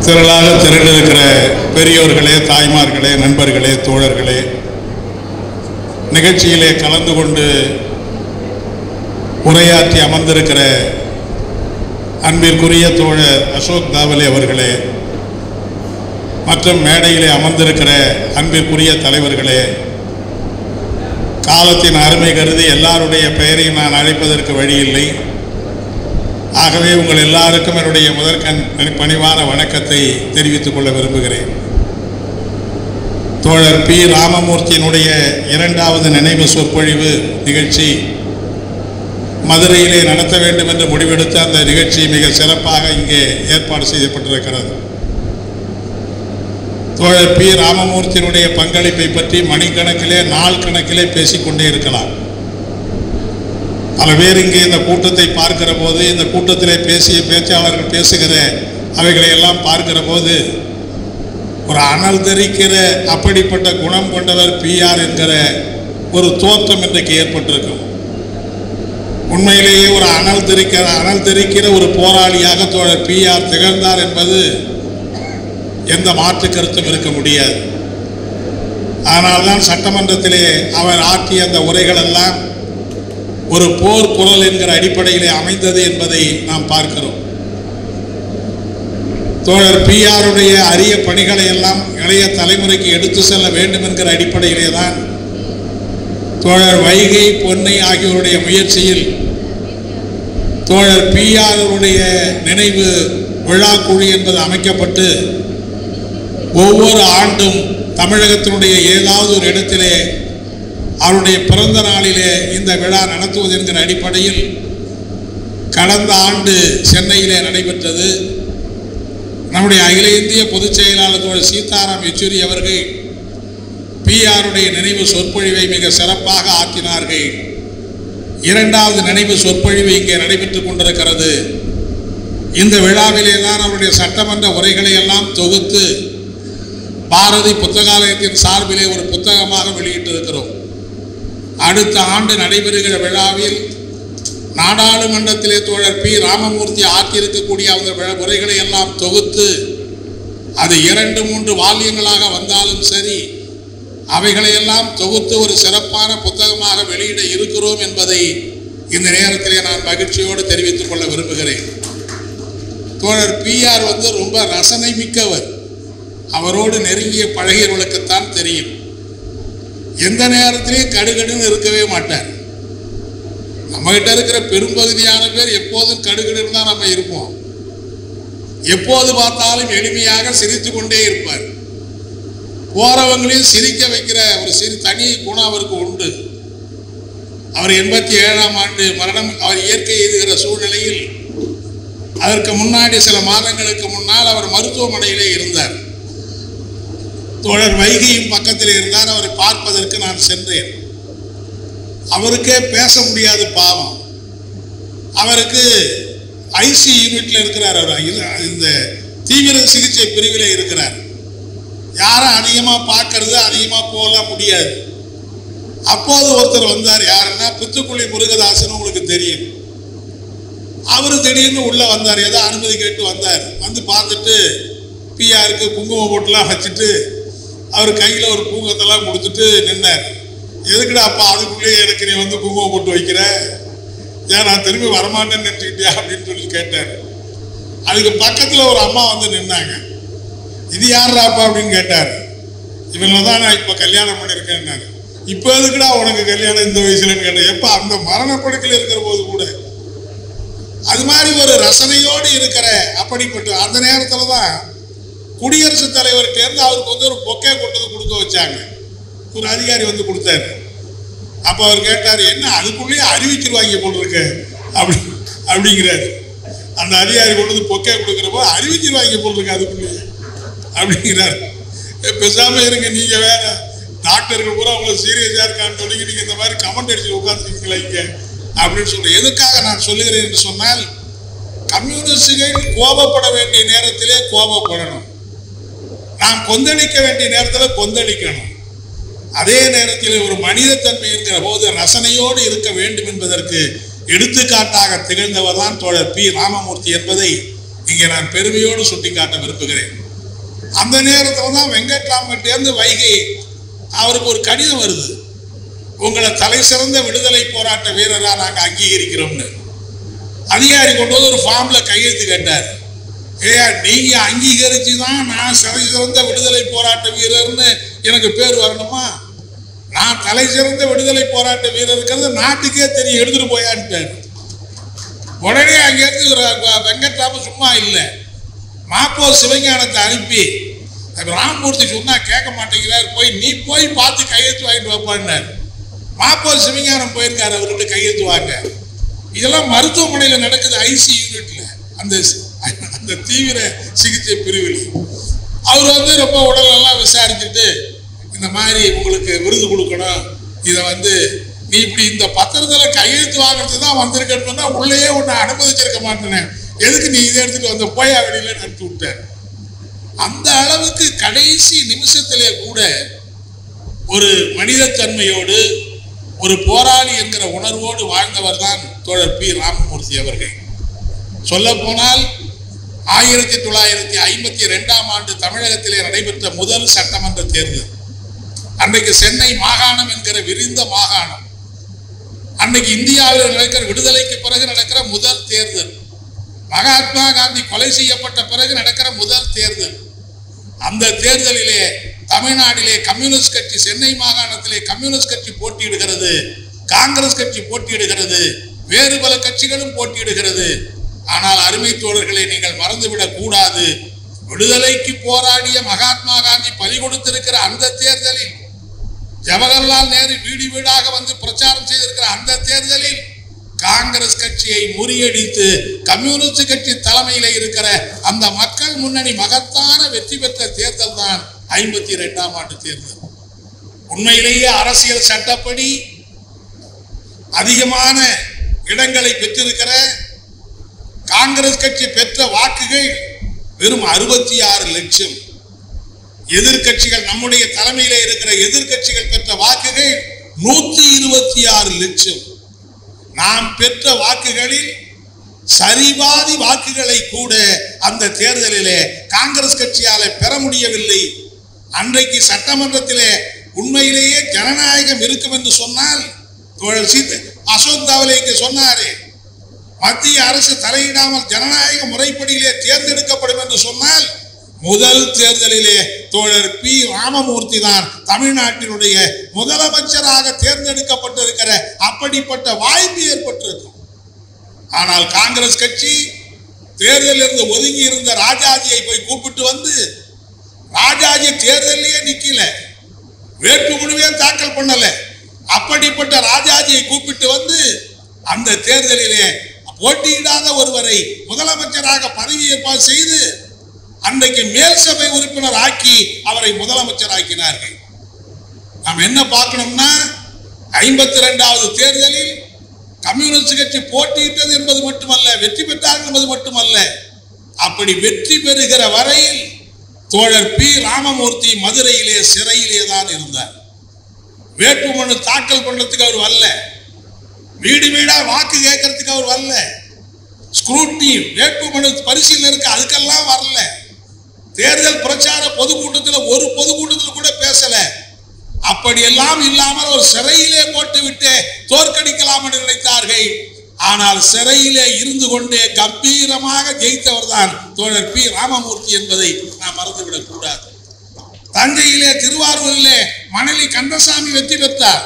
திரளாக திரண்டிருக்கிற பெரியோர்களே தாய்மார்களே நண்பர்களே தோழர்களே நிகழ்ச்சியிலே கலந்து கொண்டு உரையாற்றி அமர்ந்திருக்கிற அன்பிற்குரிய தோழர் அசோக் தாவலே அவர்களே மற்றும் மேடையிலே அமர்ந்திருக்கிற அன்பிற்குரிய தலைவர்களே காலத்தின் அருமை கருதி எல்லாருடைய பெயரையும் நான் அழைப்பதற்கு வழியில்லை ஆகவே உங்கள் எல்லாருக்கும் என்னுடைய முதற்கண் பணிவான வணக்கத்தை தெரிவித்துக் கொள்ள விரும்புகிறேன் தோழர் பி ராமமூர்த்தியினுடைய இரண்டாவது நினைவு சொற்பொழிவு நிகழ்ச்சி மதுரையிலே நடத்த வேண்டும் என்று முடிவெடுத்த அந்த நிகழ்ச்சி மிக சிறப்பாக இங்கே ஏற்பாடு செய்யப்பட்டிருக்கிறது தோழர் பி ராமமூர்த்தியினுடைய பங்களிப்பை பற்றி மணிக்கணக்கிலே நாள் கணக்கிலே பேசிக்கொண்டே இருக்கலாம் பல பேர் இங்கே இந்த கூட்டத்தை பார்க்கிற போது இந்த கூட்டத்திலே பேசிய பேச்சாளர்கள் பேசுகிற அவைகளை எல்லாம் பார்க்கிற போது ஒரு அனல் தெரிக்கிற அப்படிப்பட்ட குணம் கொண்டவர் பிஆர் என்கிற ஒரு தோற்றம் இன்றைக்கு ஏற்பட்டிருக்கும் உண்மையிலேயே ஒரு அனல் தெரிக்கிற அனல் தெரிக்கிற ஒரு போராளியாக தோழர் பிஆர் திகழ்ந்தார் என்பது எந்த மாற்று கருத்தும் இருக்க முடியாது ஆனால்தான் சட்டமன்றத்திலே அவர் ஆற்றிய அந்த உரைகள் எல்லாம் ஒரு போர் குரல் என்கிற அடிப்படையிலே அமைந்தது என்பதை நாம் பார்க்கிறோம் தோழர் பிஆருடைய அரிய பணிகளை எல்லாம் இளைய தலைமுறைக்கு எடுத்து செல்ல வேண்டும் என்கிற அடிப்படையிலே தான் தோழர் வைகை பொன்னை ஆகியோருடைய முயற்சியில் தோழர் பிஆருடைய நினைவு விழா குழு என்பது அமைக்கப்பட்டு ஒவ்வொரு ஆண்டும் தமிழகத்தினுடைய ஏதாவது ஒரு இடத்திலே அவருடைய பிறந்த நாளிலே இந்த விழா நடத்துவது என்கிற அடிப்படையில் கடந்த ஆண்டு சென்னையிலே நடைபெற்றது நம்முடைய அகில இந்திய பொதுச் செயலாளர் தோழர் சீதாராம் யெச்சூரி அவர்கள் பிஆருடைய நினைவு சொற்பொழிவை மிக சிறப்பாக ஆற்றினார்கள் இரண்டாவது நினைவு சொற்பொழிவு இங்கே நடைபெற்றுக் கொண்டிருக்கிறது இந்த விழாவிலே தான் அவருடைய சட்டமன்ற உரைகளை எல்லாம் தொகுத்து பாரதி புத்தகாலயத்தின் சார்பிலே ஒரு புத்தகமாக வெளியிட்டிருக்கிறோம் அடுத்த ஆண்டு நடைபெறுகிற விழாவில் நாடாளுமன்றத்திலே தோழர் பி ராமமூர்த்தி ஆற்றியிருக்கக்கூடிய அந்த விழ- உரைகளை எல்லாம் தொகுத்து அது இரண்டு மூன்று வால்யங்களாக வந்தாலும் சரி அவைகளை எல்லாம் தொகுத்து ஒரு சிறப்பான புத்தகமாக வெளியிட இருக்கிறோம் என்பதை இந்த நேரத்திலே நான் மகிழ்ச்சியோடு தெரிவித்துக் கொள்ள விரும்புகிறேன் தோழர் பிஆர் வந்து ரொம்ப ரசனை மிக்கவர் அவரோடு நெருங்கிய பழகியவர்களுக்குத்தான் தெரியும் எந்த நேரத்திலையும் கடுகடுன்னு இருக்கவே மாட்டார் நம்மகிட்ட இருக்கிற பெரும்பகுதியான பேர் எப்போதும் கடுகடுன்னு தான் நம்ம இருப்போம் எப்போது பார்த்தாலும் எளிமையாக சிரித்து கொண்டே இருப்பார் போறவங்களையும் சிரிக்க வைக்கிற ஒரு சிறு தனி குணம் அவருக்கு உண்டு அவர் எண்பத்தி ஏழாம் ஆண்டு மரணம் அவர் இயற்கை எய்துகிற சூழ்நிலையில் அதற்கு முன்னாடி சில மாதங்களுக்கு முன்னால் அவர் மருத்துவமனையிலே இருந்தார் தோழர் வைகையும் பக்கத்தில் இருந்தார் அவரை பார்ப்பதற்கு நான் சென்றேன் அவருக்கே பேச முடியாது பாவம் அவருக்கு ஐசி யூனிட்ல இருக்கிறார் அவர் இல்ல- இந்த தீவிர சிகிச்சை பிரிவில் இருக்கிறார் யாரும் அதிகமா பார்க்கறது அதிகமா போகலாம் முடியாது அப்போது ஒருத்தர் வந்தார் யாருன்னா புத்துக்குழி முருகதாசன் உங்களுக்கு தெரியும் அவர் திடீர்னு உள்ள வந்தார் ஏதோ அனுமதி கேட்டு வந்தார் வந்து பார்த்துட்டு பிஆருக்கு குங்குமம் போட்டுலாம் வச்சுட்டு அவர் கையில் ஒரு பூங்கத்தெல்லாம் கொடுத்துட்டு நின்னார் எதுக்குடா அப்பா அதுக்குள்ளேயே எனக்கு நீ வந்து குங்குமம் போட்டு வைக்கிற ஏன் நான் திரும்பி வரமாட்டேன்னு நினச்சிக்கிட்டியா அப்படின்னு சொல்லி கேட்டார் அதுக்கு பக்கத்தில் ஒரு அம்மா வந்து நின்னாங்க இது யாருடாப்பா அப்படின்னு கேட்டார் இவங்களை தான் நான் இப்போ கல்யாணம் பண்ணியிருக்கேன்னாரு இப்போ எதுக்குடா உனக்கு கல்யாணம் இந்த வயசுலன்னு கேட்டேன் எப்போ அந்த மரணப்படுக்கையில் இருக்கிற போது கூட அது மாதிரி ஒரு ரசனையோடு இருக்கிற அப்படிப்பட்ட அந்த நேரத்தில் தான் குடியரசுத் தலைவர்கிட்ட இருந்து அவருக்கு வந்து ஒரு பொக்கே கொண்டு வந்து கொடுக்க வச்சாங்க ஒரு அதிகாரி வந்து கொடுத்தாரு அப்போ அவர் கேட்டார் என்ன அதுக்குள்ளேயே அறிவிச்சிருவாங்க போட்டிருக்க அப்படி அப்படிங்கிறாரு அந்த அதிகாரி கொண்டு வந்து பொக்கே கொடுக்குறப்போ அறிவிச்சிருவாங்க போட்டிருக்க அதுக்குள்ளேயே அப்படிங்கிறார் "ஏ, பேசாம இருங்க நீங்க வேற டாக்டர்கள் பூரா உங்களுக்கு சீரியஸா இருக்கான்னு சொல்லி நீங்க இந்த மாதிரி கமெண்ட் அடிச்சு உட்காந்துருக்கீங்களா இங்க அப்படின்னு சொல்றேன் எதுக்காக நான் சொல்லுகிறேன் என்று சொன்னால் கம்யூனிஸ்டுகள் கோபப்பட வேண்டிய நேரத்திலே கோபப்படணும் நாம் கொந்தளிக்க வேண்டிய நேரத்தில் கொந்தளிக்கணும் அதே நேரத்தில் ஒரு மனிதத்தன்மை இருக்கிற போது ரசனையோடு இருக்க வேண்டும் என்பதற்கு எடுத்துக்காட்டாக திகழ்ந்தவர் தான் தோழர் பி ராமமூர்த்தி என்பதை இங்கே நான் பெருமையோடு சுட்டிக்காட்ட விரும்புகிறேன் அந்த நேரத்தில் தான் வெங்கட்ராமன்ட்டேருந்து வைகை அவருக்கு ஒரு கடிதம் வருது உங்களை தலை சிறந்த விடுதலை போராட்ட வீரரா நாங்கள் அங்கீகரிக்கிறோம்னு அதிகாரி கொண்டு வந்து ஒரு ஃபார்ம்ல கையெழுத்து கேட்டார் ஏயா நீங்க அங்கீகரிச்சு தான் நான் தலை சிறந்த விடுதலை போராட்ட வீரர்னு எனக்கு பேர் வரணுமா நான் தலை சிறந்த விடுதலை போராட்ட வீரருங்கிறது நாட்டுக்கே தெரியும் எடுத்துட்டு போயான்ட்டார் உடனே அங்கேருந்து ஒரு வ- வெங்கட்ராம சும்மா இல்லை மாப்போ சிவஞானத்தை அனுப்பி அப்ப ராமமூர்த்தி சொன்னா கேட்க மாட்டேங்கிறார் போய் நீ போய் பார்த்து கையெழுத்து வாங்கிட்டு வைப்பான்னார் மாப்போ சிவஞானம் போயிருக்காரு அவர்கிட்ட கையெழுத்து வாங்க இதெல்லாம் மருத்துவமனையில் நடக்குது ஐசி யூனிட்ல அந்த அந்த தீவிர சிகிச்சை பிரிவில் அவர் வந்து ரொம்ப உடலெல்லாம் விசாரிச்சுட்டு இந்த மாதிரி உங்களுக்கு விருது கொடுக்கணும் இதை வந்து நீ இப்படி இந்த பத்திரத்தில் கையெழுத்து வாங்குறதுக்கு தான் வந்திருக்கேன்னு சொன்னா உள்ளேயே உன்னை அனுமதிச்சிருக்க மாட்டேனே எதுக்கு நீ இதை எடுத்துட்டு வந்த போயா வெளியில அனுப்பி விட்டார் அந்த அளவுக்கு கடைசி நிமிஷத்திலே கூட ஒரு மனிதத்தன்மையோடு ஒரு போராளி என்கிற உணர்வோடு வாழ்ந்தவர் தான் தோழர் பி ராமமூர்த்தி அவர்கள் சொல்ல போனால் ஆயிரத்தி தொள்ளாயிரத்தி ஐம்பத்தி ரெண்டாம் ஆண்டு தமிழகத்திலே நடைபெற்ற முதல் சட்டமன்ற தேர்தல் அன்றைக்கு சென்னை மாகாணம் என்கிற விரிந்த மாகாணம் அன்னைக்கு இந்தியாவில் நடக்கிற விடுதலைக்கு பிறகு நடக்கிற முதல் தேர்தல் மகாத்மா காந்தி கொலை செய்யப்பட்ட பிறகு நடக்கிற முதல் தேர்தல் அந்த தேர்தலிலே தமிழ்நாட்டிலே கம்யூனிஸ்ட் கட்சி சென்னை மாகாணத்திலே கம்யூனிஸ்ட் கட்சி போட்டியிடுகிறது காங்கிரஸ் கட்சி போட்டியிடுகிறது வேறு பல கட்சிகளும் போட்டியிடுகிறது ஆனால் அருமை தோழர்களை நீங்கள் மறந்துவிடக் கூடாது விடுதலைக்கு போராடிய மகாத்மா காந்தி பலி கொடுத்திருக்கிற அந்த தேர்தலில் ஜவஹர்லால் நேரு வீடு வீடாக வந்து பிரச்சாரம் செய்திருக்கிற அந்த தேர்தலில் காங்கிரஸ் கட்சியை முறியடித்து கம்யூனிஸ்ட் கட்சி தலைமையில இருக்கிற அந்த மக்கள் முன்னணி மகத்தான வெற்றி பெற்ற தேர்தல் தான் ஐம்பத்தி இரண்டாம் ஆண்டு தேர்தல் உண்மையிலேயே அரசியல் சட்டப்படி அதிகமான இடங்களை பெற்றிருக்கிற காங்கிரஸ் கட்சி பெற்ற வாக்குகள் வெறும் அறுபத்தி ஆறு லட்சம் எதிர்க்கட்சிகள் நம்முடைய தலைமையில இருக்கிற எதிர்க்கட்சிகள் பெற்ற வாக்குகள் நூத்தி இருபத்தி ஆறு லட்சம் நாம் பெற்ற வாக்குகளில் சரிபாதி வாக்குகளை கூட அந்த தேர்தலிலே காங்கிரஸ் கட்சியால பெற முடியவில்லை அன்றைக்கு சட்டமன்றத்திலே உண்மையிலேயே ஜனநாயகம் இருக்கும் என்று சொன்னால் தோழர் சீத் அசோக் தாவலே இங்கே சொன்னாரே மத்திய அரசு தலையிடாமல் ஜனநாயக முறைப்படியிலே தேர்ந்தெடுக்கப்படும் என்று சொன்னால் முதல் தேர்தலிலே தோழர் பி ராமமூர்த்தி தான் தமிழ்நாட்டினுடைய முதலமைச்சராக தேர்ந்தெடுக்கப்பட்டிருக்கிற அப்படிப்பட்ட வாய்ப்பு ஏற்பட்டிருக்கும் ஆனால் காங்கிரஸ் கட்சி தேர்தலில் இருந்து ஒதுங்கி இருந்த ராஜாஜியை போய் கூப்பிட்டு வந்து ராஜாஜி தேர்தலிலேயே நிக்கல வேட்புமனுவே தாக்கல் பண்ணல அப்படிப்பட்ட ராஜாஜியை கூப்பிட்டு வந்து அந்த தேர்தலிலே போட்டியிடாத ஒருவரை முதலமைச்சராக பதவியேற்பாடு செய்து அன்றைக்கு மேல் சபை உறுப்பினர் ஆக்கி அவரை முதலமைச்சர் ஆக்கினார்கள் நாம் என்ன பார்க்கணும்னா ஐம்பத்தி ரெண்டாவது தேர்தலில் கம்யூனிஸ்ட் கட்சி போட்டியிட்டது என்பது மட்டுமல்ல வெற்றி பெற்றார் என்பது மட்டுமல்ல அப்படி வெற்றி பெறுகிற வரையில் தோழர் பி ராமமூர்த்தி மதுரையிலே சிறையிலே தான் இருந்தார் வேட்புமனு தாக்கல் பண்றதுக்கு அவர் வரல வீடு வீடா வாக்கு கேட்கறதுக்கு அவர் வரல ஸ்க்ரூட்னி வேட்புமனு பரிசீலனை இருக்கு அதுக்கெல்லாம் வரல தேர்தல் பிரச்சார பொதுக்கூட்டத்தில் ஒரு பொதுக்கூட்டத்தில் கூட பேசல அப்படியெல்லாம் இல்லாமல் ஒரு சிறையிலே போட்டு விட்டு தோற்கடிக்கலாம் என்று நினைத்தார்கள் ஆனால் சிறையிலே இருந்து கொண்டே கம்பீரமாக ஜெயித்தவர் தான் தோழர் பி ராமமூர்த்தி என்பதை நாம் மறந்துவிடக் கூடாது தஞ்சையிலே திருவாரூரிலே மணலி கந்தசாமி வெற்றி பெற்றார்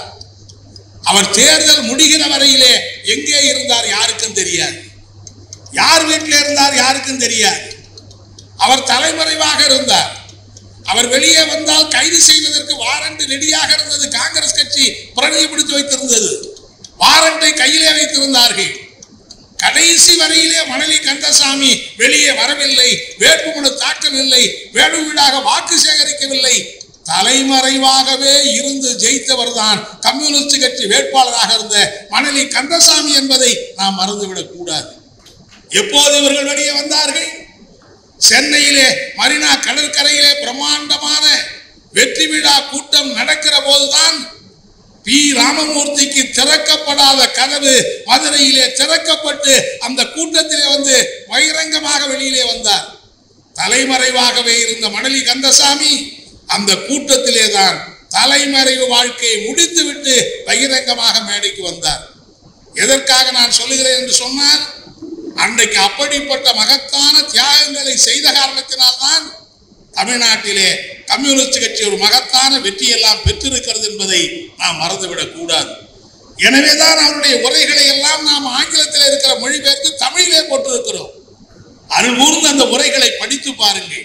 அவர் தேர்தல் முடிகிற வரையிலே எங்கே இருந்தார் யாருக்கும் தெரியாது யார் வீட்டில் இருந்தார் யாருக்கும் தெரியாது அவர் தலைமறைவாக இருந்தார் அவர் வெளியே வந்தால் கைது செய்வதற்கு வாரண்ட் ரெடியாக இருந்தது காங்கிரஸ் கட்சி பிரதிபலித்து வைத்திருந்தது வாரண்டை கையிலே வைத்திருந்தார்கள் கடைசி வரையிலே மணலி கந்தசாமி வெளியே வரவில்லை வேட்புமனு தாக்கவில்லை வேடு வீடாக வாக்கு சேகரிக்கவில்லை தலைமறைவாகவே இருந்து ஜெயித்தவர் தான் கம்யூனிஸ்ட் கட்சி வேட்பாளராக இருந்த மணலி கந்தசாமி என்பதை நாம் மறந்துவிடக் கூடாது எப்போது இவர்கள் வெளியே வந்தார்கள் சென்னையிலே மரினா கடற்கரையிலே பிரம்மாண்டமான வெற்றி விழா கூட்டம் நடக்கிற போதுதான் பி ராமமூர்த்திக்கு திறக்கப்படாத கதவு மதுரையிலே திறக்கப்பட்டு அந்த கூட்டத்திலே வந்து பகிரங்கமாக வெளியிலே வந்தார் தலைமறைவாகவே இருந்த மணலி கந்தசாமி அந்த கூட்டத்திலே தான் தலைமறைவு வாழ்க்கையை முடித்துவிட்டு பகிரங்கமாக மேடைக்கு வந்தார் எதற்காக நான் சொல்லுகிறேன் என்று சொன்னால் அன்றைக்கு அப்படிப்பட்ட மகத்தான தியாகங்களை செய்த காரணத்தினால்தான் தமிழ்நாட்டிலே கம்யூனிஸ்ட் கட்சி ஒரு மகத்தான வெற்றியெல்லாம் பெற்றிருக்கிறது என்பதை நாம் மறந்துவிடக் கூடாது எனவேதான் அவருடைய உரைகளை எல்லாம் நாம் ஆங்கிலத்தில் இருக்கிற மொழிபெயர்த்து தமிழிலே போட்டிருக்கிறோம் அருள்கூர்ந்து அந்த உரைகளை படித்து பாருங்கள்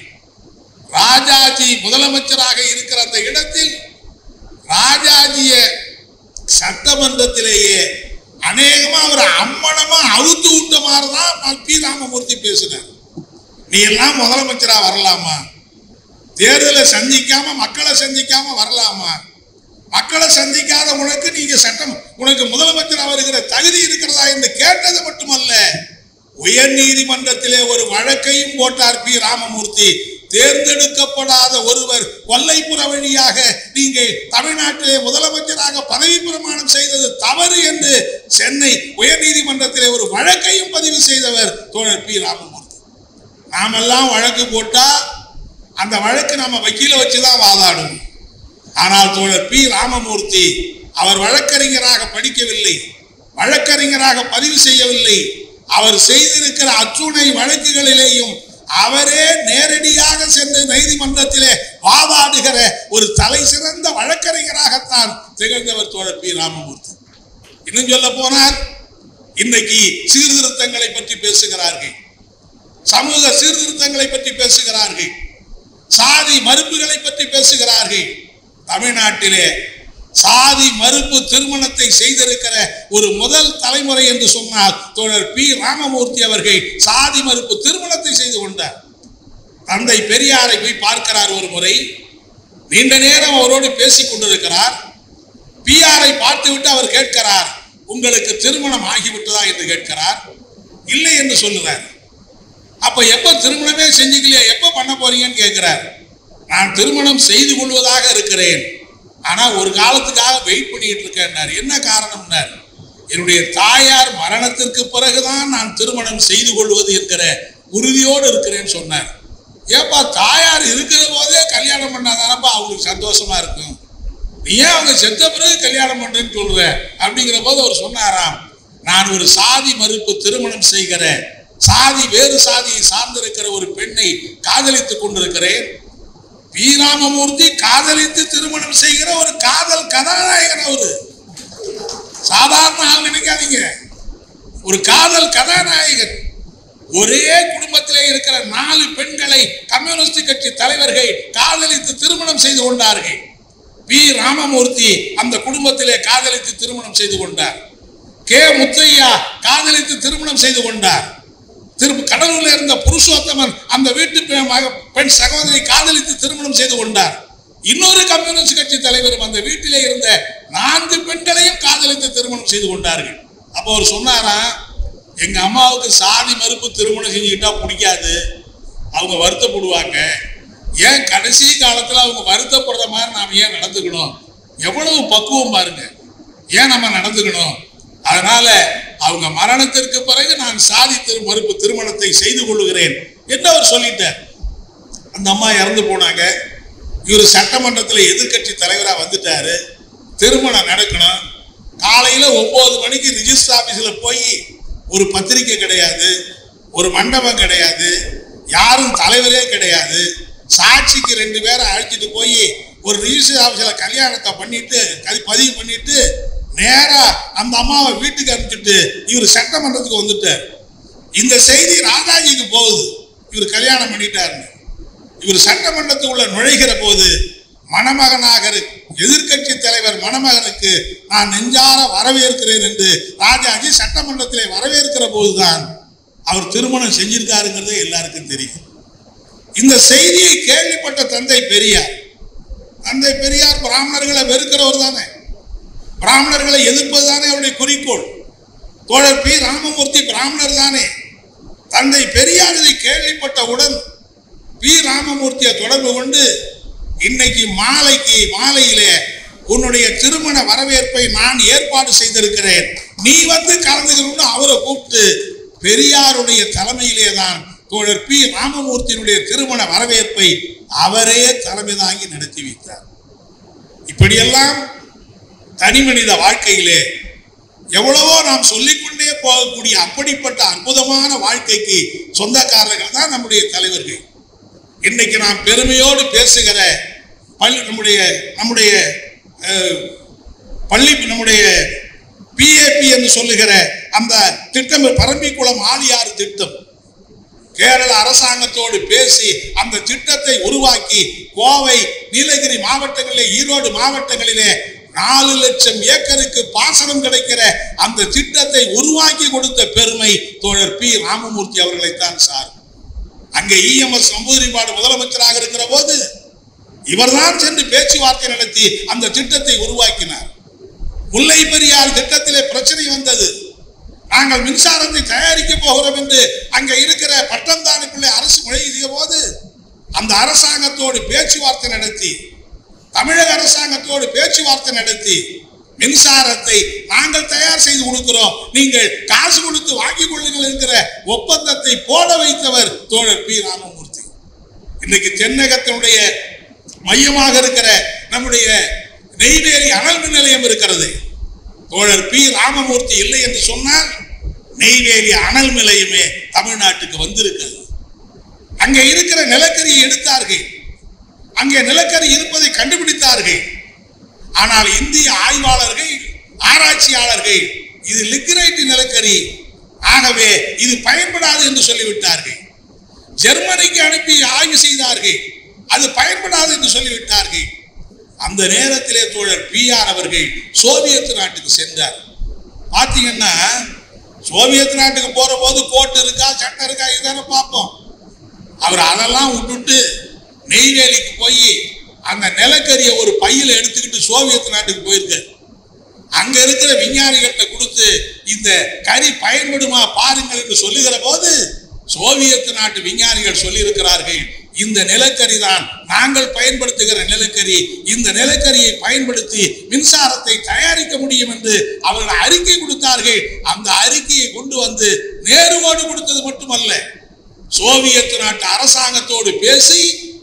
ராஜாஜி முதலமைச்சராக இருக்கிற அந்த இடத்தில் ராஜாஜிய சட்டமன்றத்திலேயே அநேகமா அவர் அம்மனமா அவுத்து விட்ட மாதிரி தான் பி ராமமூர்த்தி பேசினார் நீ எல்லாம் முதலமைச்சரா வரலாமா தேர்தலை சந்திக்காம மக்களை சந்திக்காம வரலாமா மக்களை சந்திக்காத உனக்கு நீங்க சட்டம் உனக்கு முதலமைச்சரா வருகிற தகுதி இருக்கிறதா என்று கேட்டது மட்டுமல்ல உயர் நீதிமன்றத்திலே ஒரு வழக்கையும் போட்டார் பி ராமமூர்த்தி தேர்ந்தெடுக்கப்படாத ஒருவர் கொல்லைப்புற வழியாக நீங்க தமிழ்நாட்டிலே முதலமைச்சராக பதவி பிரமாணம் செய்தது தவறு என்று சென்னை உயர் நீதிமன்றத்திலே ஒரு வழக்கையும் பதிவு செய்தவர் தோழர் பி ராமமூர்த்தி நாமெல்லாம் வழக்கு போட்டா அந்த வழக்கு நம்ம வக்கீல வச்சுதான் வாதாடணும் ஆனால் தோழர் பி ராமமூர்த்தி அவர் வழக்கறிஞராக படிக்கவில்லை வழக்கறிஞராக பதிவு செய்யவில்லை அவர் செய்திருக்கிற அத்துணை வழக்குகளிலேயும் அவரே நேரடியாக சென்று நீதிமன்றத்திலே வாதாடுகிற ஒரு தலை சிறந்த வழக்கறிஞராகத்தான் திகழ்ந்தவர் தோழர் பி ராமமூர்த்தி இன்னும் சொல்ல போனால் இன்னைக்கு சீர்திருத்தங்களை பற்றி பேசுகிறார்கள் சமூக சீர்திருத்தங்களை பற்றி பேசுகிறார்கள் சாதி மறுப்புகளை பற்றி பேசுகிறார்கள் தமிழ்நாட்டிலே சாதி மறுப்பு திருமணத்தை செய்திருக்கிற ஒரு முதல் தலைமுறை என்று சொன்னால் தோழர் பி ராமமூர்த்தி அவர்கள் சாதி மறுப்பு திருமணத்தை செய்து கொண்டார் தந்தை பெரியாரை போய் பார்க்கிறார் ஒரு முறை நீண்ட நேரம் அவரோடு பேசிக் கொண்டிருக்கிறார் பிஆரை பார்த்துவிட்டு அவர் கேட்கிறார் உங்களுக்கு திருமணம் ஆகிவிட்டதா என்று கேட்கிறார் இல்லை என்று சொல்லுறார் அப்ப எப்ப திருமணமே செஞ்சுக்கலையா எப்ப பண்ண போறீங்கன்னு கேட்கிறார் நான் திருமணம் செய்து கொள்வதாக இருக்கிறேன் ஆனா ஒரு காலத்துக்காக வெயிட் பண்ணிட்டு இருக்கேன்னார் என்ன காரணம்னார் என்னுடைய தாயார் மரணத்திற்கு பிறகுதான் நான் திருமணம் செய்து கொள்வது என்கிற உறுதியோடு இருக்கிறேன்னு சொன்னார் ஏப்பா தாயார் இருக்கிற போதே கல்யாணம் பண்ணாதானப்பா அவங்களுக்கு சந்தோஷமா இருக்கும் நீ ஏன் அவங்க செத்த பிறகு கல்யாணம் பண்றேன்னு சொல்ற அப்படிங்கிற போது அவர் சொன்னாராம் நான் ஒரு சாதி மறுப்பு திருமணம் செய்கிற சாதி வேறு சாதியை சார்ந்திருக்கிற ஒரு பெண்ணை காதலித்துக் கொண்டிருக்கிறேன் பி ராமமூர்த்தி காதலித்து திருமணம் செய்கிற ஒரு காதல் கதாநாயகன் அவரு சாதாரண ஆள் நினைக்காதீங்க ஒரு காதல் கதாநாயகன் ஒரே குடும்பத்திலே இருக்கிற நாலு பெண்களை கம்யூனிஸ்ட் கட்சி தலைவர்கள் காதலித்து திருமணம் செய்து கொண்டார்கள் பி ராமமூர்த்தி அந்த குடும்பத்திலே காதலித்து திருமணம் செய்து கொண்டார் கே முத்தையா காதலித்து திருமணம் செய்து கொண்டார் திரு கடலூர்ல இருந்த புருஷோத்தமன் அந்த வீட்டு பெ- மக- பெண் சகோதரி காதலித்து திருமணம் செய்து கொண்டார் இன்னொரு கம்யூனிஸ்ட் கட்சி தலைவரும் அந்த வீட்டிலே இருந்த நான்கு பெண்களையும் காதலித்து திருமணம் செய்து கொண்டார்கள் அப்போ அவர் சொன்னாரா எங்க அம்மாவுக்கு சாதி மறுப்பு திருமணம் செஞ்சுக்கிட்டா பிடிக்காது அவங்க வருத்தப்படுவாங்க ஏன் கடைசி காலத்துல அவங்க வருத்தப்படுற மாதிரி நாம ஏன் நடந்துக்கணும் எவ்வளவு பக்குவம் பாருங்க ஏன் நம்ம நடந்துக்கணும் அதனால அவங்க மரணத்திற்கு பிறகு நான் சாதி திரு மறுப்பு திருமணத்தை செய்து கொள்ளுகிறேன் என்று அவர் சொல்லிட்டார் அந்த அம்மா இறந்து போனாங்க இவர் சட்டமன்றத்தில் எதிர்க்கட்சி தலைவரா வந்துட்டாரு திருமணம் நடக்கணும் காலையில ஒன்பது மணிக்கு ரிஜிஸ்டர் ஆபீஸ்ல போய் ஒரு பத்திரிக்கை கிடையாது ஒரு மண்டபம் கிடையாது யாரும் தலைவரே கிடையாது சாட்சிக்கு ரெண்டு பேரை அழைச்சிட்டு போய் ஒரு ரிஜிஸ்டர் ஆபீஸ்ல கல்யாணத்தை பண்ணிட்டு கதி பதிவு பண்ணிட்டு நேரா அந்த அம்மாவை வீட்டுக்கு அனுப்பிச்சிட்டு இவர் சட்டமன்றத்துக்கு வந்துட்டார் இந்த செய்தி ராஜாஜிக்கு போகுது இவர் கல்யாணம் பண்ணிட்டாருன்னு இவர் சட்டமன்றத்துக்குள்ள நுழைகிற போது மணமகனாக இரு- எதிர்க்கட்சி தலைவர் மணமகனுக்கு நான் நெஞ்சார வரவேற்கிறேன் என்று ராஜாஜி சட்டமன்றத்திலே வரவேற்கிற போதுதான் அவர் திருமணம் செஞ்சிருக்காருங்கிறது எல்லாருக்கும் தெரியும் இந்த செய்தியை கேள்விப்பட்ட தந்தை பெரியார் தந்தை பெரியார் பிராமணர்களை வெறுக்கிறவர் தானே பிராமணர்களை எதிர்ப்பது தானே அவருடைய குறிக்கோள் தோழர் பி ராமமூர்த்தி பிராமணர் தானே தந்தை பெரியார் இதை கேள்விப்பட்டவுடன் பி ராமமூர்த்தியை தொடர்பு கொண்டு இன்னைக்கு மாலைக்கு மாலையிலே உன்னுடைய திருமண வரவேற்பை நான் ஏற்பாடு செய்திருக்கிறேன் நீ வந்து கலந்துக்கணும்னு அவரை கூப்பிட்டு பெரியாருடைய தலைமையிலே தான் தோழர் பி ராமமூர்த்தியினுடைய திருமண வரவேற்பை அவரே தலைமை தாங்கி நடத்தி வைத்தார் இப்படியெல்லாம் தனி மனித வாழ்க்கையிலே எவ்வளவோ நாம் சொல்லிக்கொண்டே போகக்கூடிய அப்படிப்பட்ட அற்புதமான வாழ்க்கைக்கு சொந்தக்காரர்கள் தான் நம்முடைய தலைவர்கள் இன்னைக்கு நாம் பெருமையோடு பேசுகிற பள்ளி நம்முடைய நம்முடைய அஹ், பள்ளி நம்முடைய பிஏபி என்று சொல்லுகிற அந்த திட்டம் பரம்பிக்குளம் ஆலியாறு திட்டம் கேரள அரசாங்கத்தோடு பேசி அந்த திட்டத்தை உருவாக்கி கோவை நீலகிரி மாவட்டங்களிலே ஈரோடு மாவட்டங்களிலே நாலு லட்சம் ஏக்கருக்கு பாசனம் கிடைக்கிற அந்த திட்டத்தை உருவாக்கி கொடுத்த பெருமை தோழர் பி ராமமூர்த்தி அவர்களைத்தான் சார் அங்கே இஎம்எஸ் நம்பூதிரிபாடு முதலமைச்சராக இருக்கிற போது இவர்தான் சென்று பேச்சுவார்த்தை நடத்தி அந்த திட்டத்தை உருவாக்கினார் முல்லை பெரியார் திட்டத்திலே பிரச்சனை வந்தது நாங்கள் மின்சாரத்தை தயாரிக்க போகிறோம் என்று அங்க இருக்கிற பட்டம்தானுக்குள்ளே அரசு நுழைகிற போது அந்த அரசாங்கத்தோடு பேச்சுவார்த்தை நடத்தி தமிழக அரசாங்கத்தோடு பேச்சுவார்த்தை நடத்தி மின்சாரத்தை நாங்கள் தயார் செய்து கொடுக்கிறோம் நீங்கள் காசு கொடுத்து வாங்கிக் கொள்ளுங்கள் என்கிற ஒப்பந்தத்தை போட வைத்தவர் தோழர் பி ராமமூர்த்தி இன்னைக்கு தென்னகத்தினுடைய மையமாக இருக்கிற நம்முடைய நெய்வேலி அனல் மின் நிலையம் இருக்கிறது தோழர் பி ராமமூர்த்தி இல்லை என்று சொன்னால் நெய்வேலி அனல் நிலையமே தமிழ்நாட்டுக்கு வந்திருக்கிறது அங்கே இருக்கிற நிலக்கரியை எடுத்தார்கள் அங்கே நிலக்கரி இருப்பதை கண்டுபிடித்தார்கள் ஆனால் இந்திய ஆய்வாளர்கள் ஆராய்ச்சியாளர்கள் இது லிக்ரைட் நிலக்கரி ஆகவே இது பயன்படாது என்று சொல்லிவிட்டார்கள் ஜெர்மனிக்கு அனுப்பி ஆய்வு செய்தார்கள் அது பயன்படாது என்று சொல்லிவிட்டார்கள் அந்த நேரத்திலே தோழர் பிஆர் அவர்கள் சோவியத் நாட்டுக்கு சென்றார் பாத்தீங்கன்னா சோவியத் நாட்டுக்கு போற போது கோட்டு இருக்கா சட்டம் இருக்கா இதான பார்ப்போம் அவர் அதெல்லாம் விட்டுட்டு நெய்வேலிக்கு போய் அந்த நிலக்கரியை ஒரு பையில எடுத்துக்கிட்டு சோவியத் நாட்டுக்கு போயிருக்காரு அங்க இருக்கிற விஞ்ஞானிகள்கிட்ட கொடுத்து இந்த கறி பயன்படுமா பாருங்கள் என்று சொல்லுகிற போது சோவியத் நாட்டு விஞ்ஞானிகள் சொல்லியிருக்கிறார்கள் இந்த நிலக்கரி தான் நாங்கள் பயன்படுத்துகிற நிலக்கரி இந்த நிலக்கரியை பயன்படுத்தி மின்சாரத்தை தயாரிக்க முடியும் என்று அவர்கள் அறிக்கை கொடுத்தார்கள் அந்த அறிக்கையை கொண்டு வந்து நேருவோடு கொடுத்தது மட்டுமல்ல சோவியத் நாட்டு அரசாங்கத்தோடு பேசி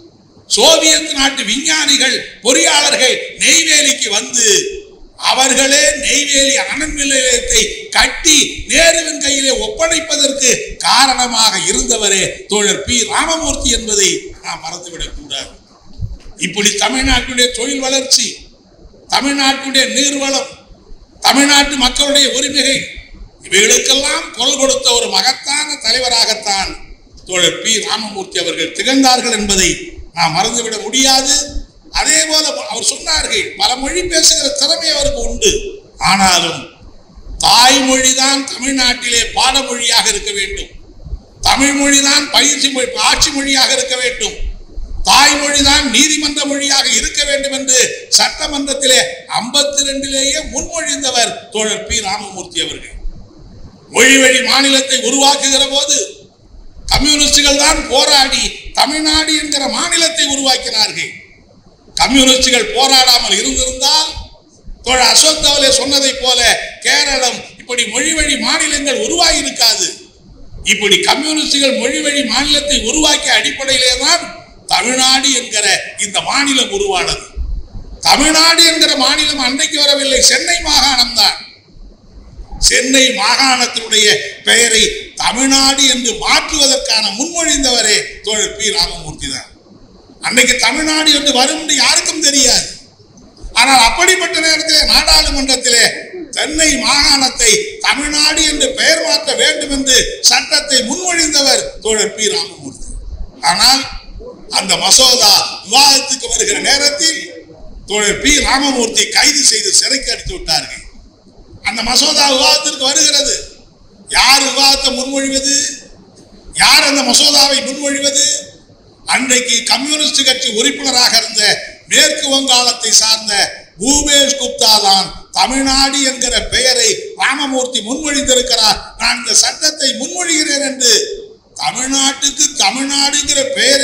சோவியத் நாட்டு விஞ்ஞானிகள் பொறியாளர்கள் நெய்வேலிக்கு வந்து அவர்களே நெய்வேலி அனல் மின் நிலையத்தை கட்டி நேருவின் கையிலே ஒப்படைப்பதற்கு காரணமாக இருந்தவரே தோழர் பி ராமமூர்த்தி என்பதை நாம் மறந்துவிடக் கூடாது இப்படி தமிழ்நாட்டுடைய தொழில் வளர்ச்சி தமிழ்நாட்டுடைய நீர்வளம் தமிழ்நாட்டு மக்களுடைய உரிமைகள் இவைகளுக்கெல்லாம் குரல் கொடுத்த ஒரு மகத்தான தலைவராகத்தான் தோழர் பி ராமமூர்த்தி அவர்கள் திகழ்ந்தார்கள் என்பதை நாம் மறந்துவிட முடியாது அதே போல அவர் சொன்னார்கள் பல மொழி பேசுகிற திறமை அவருக்கு உண்டு ஆனாலும் தாய்மொழி தான் தமிழ்நாட்டிலே பாடமொழியாக இருக்க வேண்டும் தமிழ் மொழிதான் பயிற்சி மொழி ஆட்சி மொழியாக இருக்க வேண்டும் தாய்மொழி தான் நீதிமன்ற மொழியாக இருக்க வேண்டும் என்று சட்டமன்றத்திலே ஐம்பத்தி ரெண்டிலேயே முன்மொழிந்தவர் தோழர் பி ராமமூர்த்தி அவர்கள் மொழி வழி மாநிலத்தை உருவாக்குகிற போது கம்யூனிஸ்டுகள் தான் போராடி தமிழ்நாடு என்கிற மாநிலத்தை உருவாக்கினார்கள் கம்யூனிஸ்டுகள் போராடாமல் இருந்திருந்தால் தோழர் அசோக் தவலே சொன்னதைப் போல கேரளம் இப்படி மொழி வழி மாநிலங்கள் உருவாகி இருக்காது இப்படி கம்யூனிஸ்டுகள் மொழி வழி மாநிலத்தை உருவாக்கிய அடிப்படையிலே தான் தமிழ்நாடு என்கிற இந்த மாநிலம் உருவானது தமிழ்நாடு என்கிற மாநிலம் அன்னைக்கு வரவில்லை சென்னை மாகாணம் தான் சென்னை மாகாணத்தினுடைய பெயரை தமிழ்நாடு என்று மாற்றுவதற்கான முன்மொழிந்தவரே தோழர் பி ராமமூர்த்தி தான் அன்னைக்கு தமிழ்நாடு என்று வரும் என்று யாருக்கும் தெரியாது ஆனால் அப்படிப்பட்ட நேரத்திலே நாடாளுமன்றத்திலே சென்னை மாகாணத்தை தமிழ்நாடு என்று பெயர் மாற்ற வேண்டும் என்று சட்டத்தை முன்மொழிந்தவர் தோழர் பி ராமமூர்த்தி ஆனால் அந்த மசோதா விவாதத்துக்கு வருகிற நேரத்தில் தோழர் பி ராமமூர்த்தி கைது செய்து சிறைக்கு அடித்து விட்டார்கள் அந்த மசோதா விவாதத்திற்கு வருகிறது யார் விவாதத்தை முன்மொழிவது யார் அந்த மசோதாவை முன்மொழிவது அன்றைக்கு கம்யூனிஸ்ட் கட்சி உறுப்பினராக இருந்த மேற்கு வங்காளத்தை சார்ந்த பூபேஷ் குப்தா தான் தமிழ்நாடு என்கிற பெயரை ராமமூர்த்தி முன்மொழிந்திருக்கிறார் நான் இந்த சட்டத்தை முன்மொழிகிறேன் என்று தமிழ்நாட்டுக்கு தமிழ்நாடுங்கிற பெயரை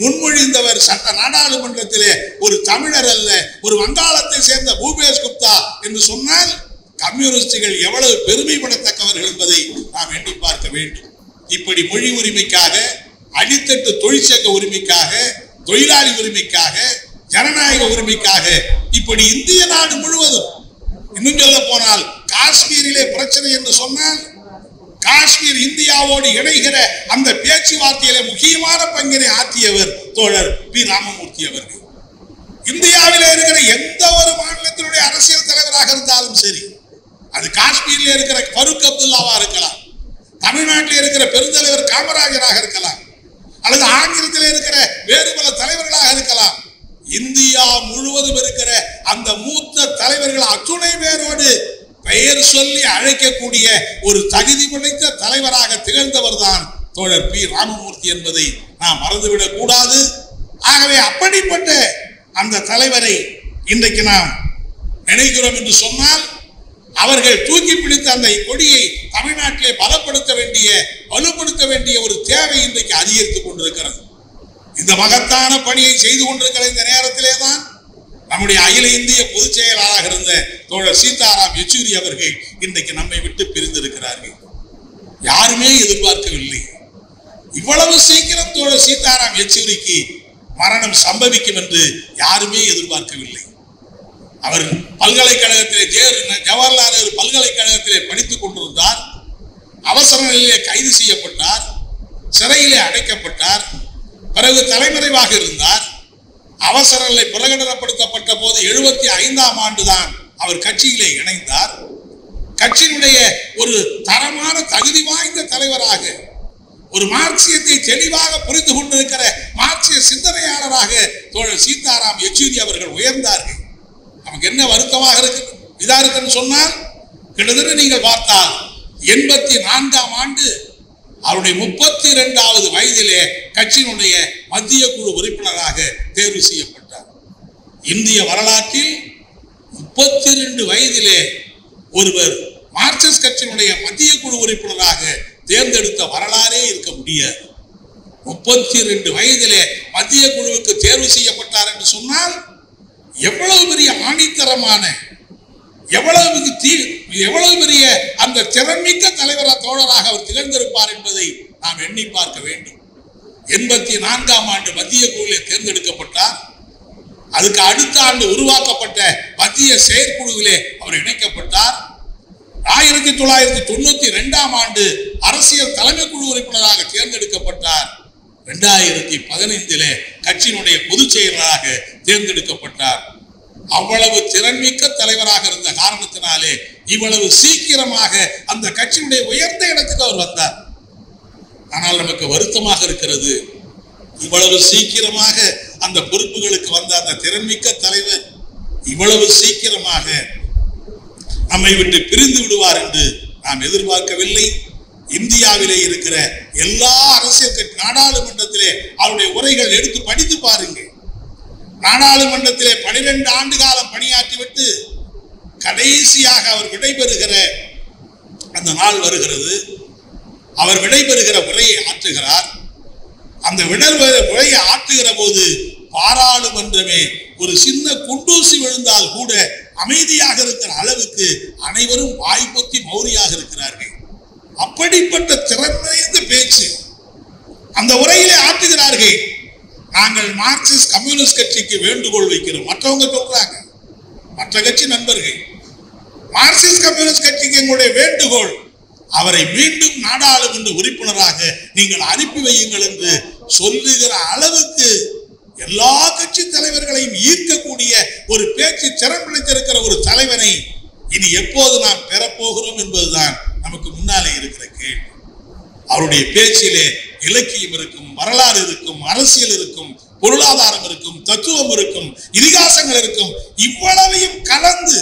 முன்மொழிந்தவர் சட்ட நாடாளுமன்றத்திலே ஒரு தமிழர் அல்ல ஒரு வங்காளத்தை சேர்ந்த பூபேஷ் குப்தா என்று சொன்னால் கம்யூனிஸ்டுகள் எவ்வளவு பெருமைப்படத்தக்கவர்கள் என்பதை நாம் எண்ணி பார்க்க வேண்டும் இப்படி மொழி உரிமைக்காக அடித்தட்டு தொழிற்சங்க உரிமைக்காக தொழிலாளி உரிமைக்காக ஜனநாயக உரிமைக்காக இப்படி இந்திய நாடு முழுவதும் இன்னும் சொல்ல போனால் காஷ்மீரிலே பிரச்சனை என்று சொன்னால் காஷ்மீர் இந்தியாவோடு இணைகிற அந்த பேச்சுவார்த்தையில முக்கியமான பங்கினை ஆற்றியவர் தோழர் பி ராமமூர்த்தி அவர்கள் இந்தியாவிலே இருக்கிற எந்த ஒரு மாநிலத்தினுடைய அரசியல் தலைவராக இருந்தாலும் சரி அது காஷ்மீர்ல இருக்கிற ஃபருக் அப்துல்லாவா இருக்கலாம் தமிழ்நாட்டில் இருக்கிற பெருந்தலைவர் காமராஜராக இருக்கலாம் அல்லது ஆங்கிலத்தில் இருக்கிற வேறு பல தலைவர்களாக இருக்கலாம் இந்தியா முழுவதும் இருக்கிற அந்த மூத்த தலைவர்கள் அத்துணை பேரோடு பெயர் சொல்லி அழைக்கக்கூடிய ஒரு தகுதி படைத்த தலைவராக திகழ்ந்தவர் தான் தோழர் பி ராமமூர்த்தி என்பதை நாம் மறந்துவிடக் கூடாது ஆகவே அப்படிப்பட்ட அந்த தலைவரை இன்றைக்கு நாம் நினைக்கிறோம் என்று சொன்னால் அவர்கள் தூக்கி பிடித்த அந்த கொடியை தமிழ்நாட்டிலே பலப்படுத்த வேண்டிய வலுப்படுத்த வேண்டிய ஒரு தேவை இன்றைக்கு அதிகரித்துக் கொண்டிருக்கிறது இந்த மகத்தான பணியை செய்து கொண்டிருக்கிற இந்த நேரத்திலே தான் நம்முடைய அகில இந்திய பொதுச் செயலாளராக இருந்த தோழர் சீதாராம் யெச்சூரி அவர்கள் இன்றைக்கு நம்மை விட்டு பிரிந்திருக்கிறார்கள் யாருமே எதிர்பார்க்கவில்லை இவ்வளவு சீக்கிரம் தோழர் சீதாராம் யெச்சூரிக்கு மரணம் சம்பவிக்கும் என்று யாருமே எதிர்பார்க்கவில்லை அவர் பல்கலைக்கழகத்திலே ஜே- ஜவஹர்லால் நேரு பல்கலைக்கழகத்திலே படித்துக் கொண்டிருந்தார் அவசர நிலையிலே கைது செய்யப்பட்டார் சிறையிலே அடைக்கப்பட்டார் பிறகு தலைமறைவாக இருந்தார் அவசர நிலை பிரகடனப்படுத்தப்பட்ட போது எழுபத்தி ஐந்தாம் ஆண்டுதான் அவர் கட்சியிலே இணைந்தார் கட்சியினுடைய ஒரு தரமான தகுதி வாய்ந்த தலைவராக ஒரு மார்க்சியத்தை தெளிவாக புரிந்து கொண்டிருக்கிற மார்க்சிய சிந்தனையாளராக தோழர் சீதாராம் யெச்சூரி அவர்கள் உயர்ந்தார்கள் நமக்கு என்ன வருத்தமாக இருக்கு இதா இருக்குன்னு சொன்னால் கிட்டத்தட்ட நீங்கள் பார்த்தால் எண்பத்தி நான்காம் ஆண்டு அவருடைய முப்பத்தி இரண்டாவது வயதிலே கட்சியினுடைய மத்திய குழு உறுப்பினராக தேர்வு செய்யப்பட்டார் இந்திய வரலாற்றில் முப்பத்தி ரெண்டு வயதிலே ஒருவர் மார்க்சிஸ்ட் கட்சியினுடைய மத்திய குழு உறுப்பினராக தேர்ந்தெடுத்த வரலாறே இருக்க முடியாது முப்பத்தி ரெண்டு வயதிலே மத்திய குழுவுக்கு தேர்வு செய்யப்பட்டார் என்று சொன்னால் எவ்வளவு பெரிய ஆணித்தரமான எவ்வளவு பெரிய தீ- எவ்வளவு பெரிய அந்த திறன்மிக்க தலைவர தோழராக அவர் திகழ்ந்திருப்பார் என்பதை நாம் எண்ணி பார்க்க வேண்டும் எண்பத்தி நான்காம் ஆண்டு மத்திய குழுவில் தேர்ந்தெடுக்கப்பட்டார் அதுக்கு அடுத்த ஆண்டு உருவாக்கப்பட்ட மத்திய செயற்குழுவிலே அவர் இணைக்கப்பட்டார் ஆயிரத்தி தொள்ளாயிரத்தி தொண்ணூத்தி ரெண்டாம் ஆண்டு அரசியல் தலைமை குழு உறுப்பினராக தேர்ந்தெடுக்கப்பட்டார் இரண்டாயிரத்தி பதினைந்திலே கட்சியினுடைய பொதுச் செயலராக தேர்ந்தெடுக்கப்பட்டார் அவ்வளவு திறன்மிக்க தலைவராக இருந்த காரணத்தினாலே இவ்வளவு சீக்கிரமாக அந்த கட்சியினுடைய உயர்ந்த இடத்துக்கு அவர் வந்தார் ஆனால் நமக்கு வருத்தமாக இருக்கிறது இவ்வளவு சீக்கிரமாக அந்த பொறுப்புகளுக்கு வந்த அந்த திறன்மிக்க தலைவர் இவ்வளவு சீக்கிரமாக நம்மை விட்டு பிரிந்து விடுவார் என்று நாம் எதிர்பார்க்கவில்லை இந்தியாவிலே இருக்கிற எல்லா அரசியல் கட்சி நாடாளுமன்றத்திலே அவருடைய உரைகள் எடுத்து படித்து பாருங்கள் நாடாளுமன்றத்திலே பனிரெண்டு ஆண்டு காலம் பணியாற்றிவிட்டு கடைசியாக அவர் விடைபெறுகிற அந்த நாள் வருகிறது அவர் விடைபெறுகிற உரையை ஆற்றுகிறார் அந்த விடர்வ உரையை ஆற்றுகிற போது பாராளுமன்றமே ஒரு சின்ன குண்டூசி விழுந்தால் கூட அமைதியாக இருக்கிற அளவுக்கு அனைவரும் வாய்ப்பொத்தி மௌரியாக இருக்கிறார்கள் அப்படிப்பட்ட திறன் நிறைந்த பேச்சு அந்த உரையிலே ஆற்றுகிறார்கள் நாங்கள் மார்க்சிஸ்ட் கம்யூனிஸ்ட் கட்சிக்கு வேண்டுகோள் வைக்கிறோம் மற்றவங்க சொல்றாங்க மற்ற கட்சி நண்பர்கள் மார்க்சிஸ்ட் கம்யூனிஸ்ட் கட்சிக்கு எங்களுடைய வேண்டுகோள் அவரை மீண்டும் நாடாளுமன்ற உறுப்பினராக நீங்கள் அனுப்பி வையுங்கள் என்று சொல்லுகிற அளவுக்கு எல்லா கட்சி தலைவர்களையும் ஈர்க்கக்கூடிய ஒரு பேச்சு திறன் பிடித்திருக்கிற ஒரு தலைவனை இனி எப்போது நாம் பெறப்போகிறோம் என்பதுதான் நமக்கு முன்னாலே இருக்கிற கேள்வி அவருடைய பேச்சிலே இலக்கியம் இருக்கும் வரலாறு இருக்கும் அரசியல் இருக்கும் பொருளாதாரம் இருக்கும் தத்துவம் இருக்கும் இதிகாசங்கள் இருக்கும் இவ்வளவையும் கலந்து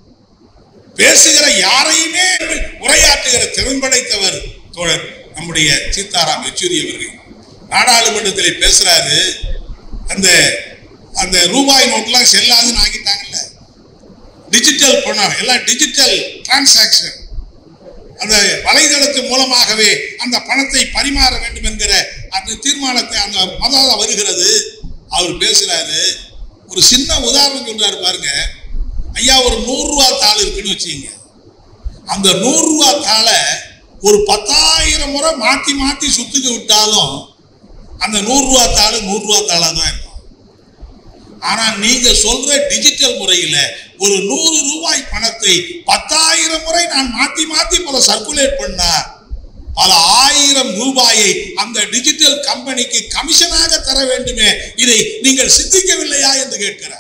பேசுகிற யாரையுமே உரையாற்றுகிற திறன் படைத்தவர் தோழர் நம்முடைய சீதாராம் யெச்சூரி அவர்கள் நாடாளுமன்றத்திலே பேசுறாரு அந்த அந்த ரூபாய் நோட்லாம் செல்லாதுன்னு ஆக்கிட்டாங்கல்ல டிஜிட்டல் பணம் எல்லாம் டிஜிட்டல் டிரான்சாக்ஷன் அந்த வலைதளத்தின் மூலமாகவே அந்த பணத்தை பரிமாற வேண்டும் என்கிற அந்த தீர்மானத்தை அந்த மதம் வருகிறது அவர் பேசுறாரு ஒரு சின்ன உதாரணம் சொல்றாரு பாருங்க ஐயா ஒரு நூறு ரூபா தாள் இருக்குன்னு வச்சுங்க அந்த நூறு ரூபா தாளை ஒரு பத்தாயிரம் முறை மாத்தி மாத்தி சுத்துக்கு விட்டாலும் அந்த நூறு ரூபா தாள் நூறு ரூபா தாளா தான் இருக்கும் ஆனா நீங்க சொல்ற டிஜிட்டல் முறையில ஒரு நூறு ரூபாய் பணத்தை பத்தாயிரம் முறை நான் மாத்தி மாத்தி பல சர்க்குலேட் பண்ணா பல ஆயிரம் ரூபாயை அந்த டிஜிட்டல் கம்பெனிக்கு கமிஷனாக தர வேண்டுமே இதை நீங்கள் சிந்திக்கவில்லையா என்று கேட்கிறார்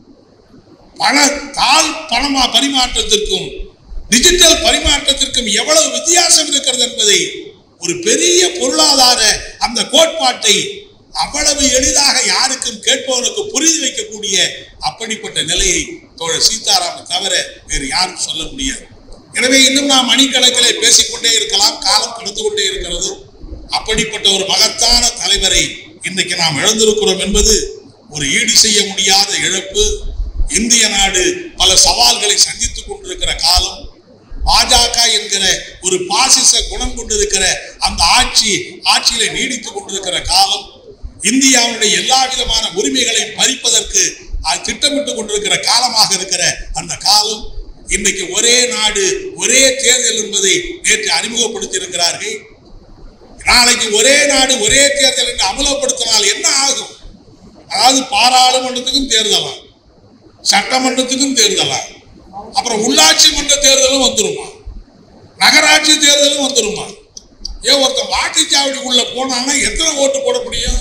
பண தாள் பணமா பரிமாற்றத்திற்கும் டிஜிட்டல் பரிமாற்றத்திற்கும் எவ்வளவு வித்தியாசம் இருக்கிறது என்பதை ஒரு பெரிய பொருளாதார அந்த கோட்பாட்டை அவ்வளவு எளிதாக யாருக்கும் கேட்பவனுக்கு புரிந்து வைக்கக்கூடிய அப்படிப்பட்ட நிலையை தோழர் சீதாராமன் தவிர வேறு யாரும் சொல்ல முடியாது எனவே இன்னும் நாம் மணிக்கணக்கிலே பேசிக்கொண்டே இருக்கலாம் காலம் கடந்து கொண்டே இருக்கிறது அப்படிப்பட்ட ஒரு மகத்தான தலைவரை இன்றைக்கு நாம் இழந்திருக்கிறோம் என்பது ஒரு ஈடு செய்ய முடியாத இழப்பு இந்திய நாடு பல சவால்களை சந்தித்துக் கொண்டிருக்கிற காலம் பாஜக என்கிற ஒரு பாசிச குணம் கொண்டிருக்கிற அந்த ஆட்சி ஆட்சியில நீடித்துக் கொண்டிருக்கிற காலம் இந்தியாவுடைய எல்லா விதமான உரிமைகளை பறிப்பதற்கு அது திட்டமிட்டுக் கொண்டிருக்கிற காலமாக இருக்கிற அந்த காலம் இன்னைக்கு ஒரே நாடு ஒரே தேர்தல் என்பதை நேற்று அறிமுகப்படுத்தி இருக்கிறார்கள் நாளைக்கு ஒரே நாடு ஒரே தேர்தல் என்று அமலப்படுத்தினால் என்ன ஆகும் அதாவது பாராளுமன்றத்துக்கும் தேர்தலாம் சட்டமன்றத்துக்கும் தேர்தலா அப்புறம் உள்ளாட்சி மன்ற தேர்தலும் வந்துருமா நகராட்சி தேர்தலும் வந்துருமா ஏன் ஒருத்தன் வாக்குச்சாவடி உள்ள போனான்னா எத்தனை ஓட்டு போட முடியும்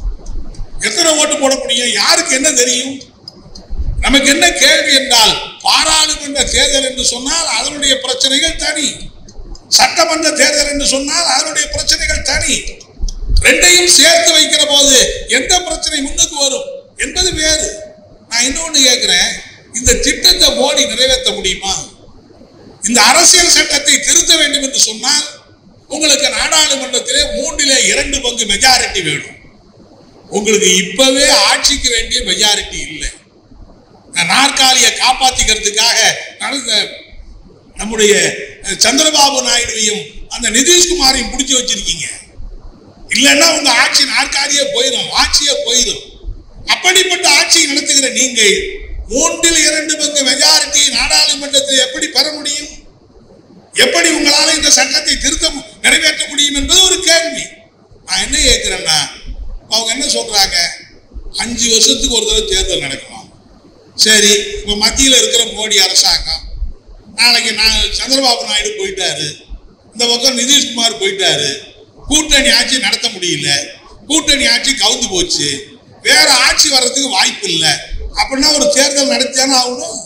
எத்தனை ஓட்டு போட முடியும் யாருக்கு என்ன தெரியும் நமக்கு என்ன கேள்வி என்றால் பாராளுமன்ற தேர்தல் என்று சொன்னால் அதனுடைய பிரச்சனைகள் தனி சட்டமன்ற தேர்தல் என்று சொன்னால் அதனுடைய பிரச்சனைகள் தனி ரெண்டையும் சேர்த்து வைக்கிற போது எந்த பிரச்சனை முன்னுக்கு வரும் என்பது வேறு நான் இன்னொன்னு கேட்கிறேன் இந்த திட்டத்தை மோடி நிறைவேற்ற முடியுமா இந்த அரசியல் சட்டத்தை திருத்த வேண்டும் என்று சொன்னால் உங்களுக்கு நாடாளுமன்றத்திலே மூன்றிலே இரண்டு பங்கு மெஜாரிட்டி வேணும் உங்களுக்கு இப்பவே ஆட்சிக்கு வேண்டிய மெஜாரிட்டி இல்லை நான் நாற்காலியை காப்பாத்திக்கிறதுக்காக நடந்த நம்முடைய அஹ், சந்திரபாபு நாயுடுவையும் அந்த நிதிஷ்குமாரையும் பிடிச்சி வச்சிருக்கீங்க இல்லைன்னா உங்க ஆட்சி நாற்காலியே போயிடும் ஆட்சியே போயிடும் அப்படிப்பட்ட ஆட்சியை நடத்துகிற நீங்கள் மூன்றில் இரண்டு பங்கு மெஜாரிட்டி நாடாளுமன்றத்தில் எப்படி பெற முடியும் எப்படி உங்களால இந்த சட்டத்தை திருத்த மு- நிறைவேற்ற முடியும் என்பது ஒரு கேள்வி நான் என்ன கேட்கிறேன்னா அவங்க என்ன சொல்றாங்க அஞ்சு வருஷத்துக்கு ஒரு தடவை தேர்தல் நடக்குமா சரி இப்ப மத்தியில் இருக்கிற மோடி அரசாங்கம் நாளைக்கு நான் சந்திரபாபு நாயுடு போயிட்டாரு இந்த பக்கம் நிதிஷ்குமார் போயிட்டாரு கூட்டணி ஆட்சி நடத்த முடியல கூட்டணி ஆட்சி கவுந்து போச்சு வேற ஆட்சி வர்றதுக்கு வாய்ப்பு இல்லை அப்படின்னா ஒரு தேர்தல் நடத்தியானே ஆகணும்